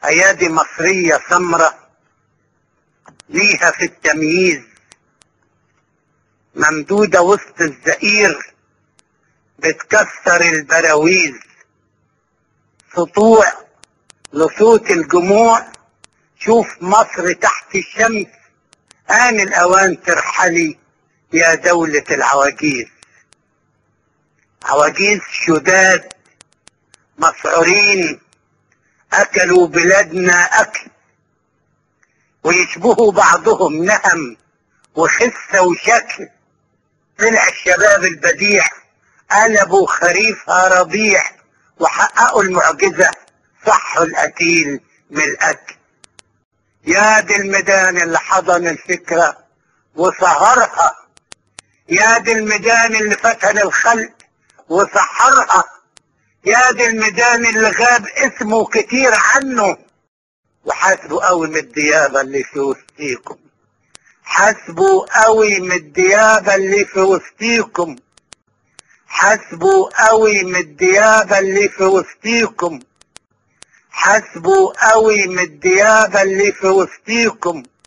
ايادي مصرية سمرة ليها في التمييز ممدودة وسط الزئير بتكسر البراويز سطوع لصوت الجموع شوف مصر تحت الشمس آن الأوان ترحلي يا دولة العواجيز عواجيز شداد مسعورين أكلوا بلادنا أكل ويشبهوا بعضهم نهم وخسة وشكل طلع الشباب البديع قلبوا خريفها ربيع وحققوا المعجزة صحوا القتيل من الأكل يا دي الميدان اللي حضن الفكرة وسهرها يا دي الميدان اللي فتن الخلق وسحرها يا دي الميدان اللي غاب اسمه كتير عنه وحاسبوا قوي من الديابة اللي في وسطيكم حاسبوا قوي من الديابة اللي في وسطيكم حاسبوا قوي من الديابة اللي في وسطيكم حاسبوا قوي من الديابة اللي في وسطيكم